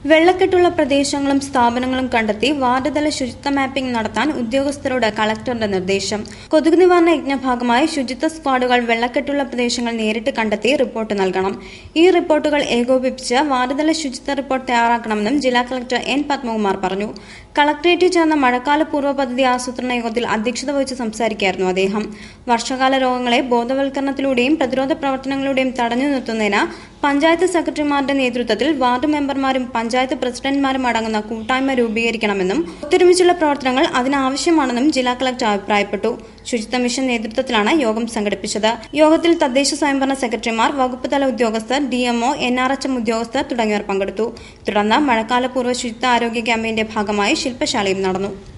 വെള്ളക്കെട്ടുള്ള പ്രദേശങ്ങളും സ്ഥാപനങ്ങളും കണ്ടെത്തി വാർഡുതല ശുചിത്വ മാപ്പിംഗ് നടത്താൻ ഉദ്യോഗസ്ഥരോട് കളക്ടറുടെ നിർദ്ദേശം കൊതുക് നിവാരണ യജ്ഞ ഭാഗമായി ശുചിത്വ സ്ക്വാഡുകൾ വെള്ളക്കെട്ടുള്ള പ്രദേശങ്ങൾ നേരിട്ട് കണ്ടെത്തി റിപ്പോർട്ട് നൽകണം ഈ റിപ്പോർട്ടുകൾ ഏകോപിപ്പിച്ച് വാർഡുതല ശുചിത്വ റിപ്പോർട്ട് തയ്യാറാക്കണമെന്നും ജില്ലാ കളക്ടർ എൻ പത്മകുമാർ പറഞ്ഞു കളക്ടറേറ്റിൽ ചേർന്ന മഴക്കാല പൂർവ്വ പദ്ധതി ആസൂത്രണ യോഗത്തിൽ അധ്യക്ഷത വഹിച്ച് സംസാരിക്കുകയായിരുന്നു അദ്ദേഹം വർഷകാല രോഗങ്ങളെ ബോധവൽക്കരണത്തിലൂടെയും പ്രതിരോധ പ്രവർത്തനങ്ങളിലൂടെയും തടഞ്ഞു നിർത്തുന്നതിന് പഞ്ചായത്ത് സെക്രട്ടറിമാരുടെ നേതൃത്വത്തിൽ വാർഡ് മെമ്പർമാരും പഞ്ചായത്ത് പ്രസിഡന്റുമാരും അടങ്ങുന്ന കൂട്ടായ്മ രൂപീകരിക്കണമെന്നും ഒത്തൊരുമിച്ചുള്ള പ്രവർത്തനങ്ങൾ അതിനാവശ്യമാണെന്നും ജില്ലാ കളക്ടർ അഭിപ്രായപ്പെട്ടു ശുചിത്വ മിഷൻ നേതൃത്വത്തിലാണ് യോഗം സംഘടിപ്പിച്ചത് യോഗത്തിൽ തദ്ദേശ സ്വയംഭരണ സെക്രട്ടറിമാർ വകുപ്പ് തല ഉദ്യോഗസ്ഥർ D M O N R H M ഉദ്യോഗസ്ഥർ തുടങ്ങിയവർ പങ്കെടുത്തു തുടർന്ന് മഴക്കാലപൂർവ്വ ശുചിത്വ ആരോഗ്യ ക്യാമ്പയിന്റെ ഭാഗമായി ശില്പശാലയും നടന്നു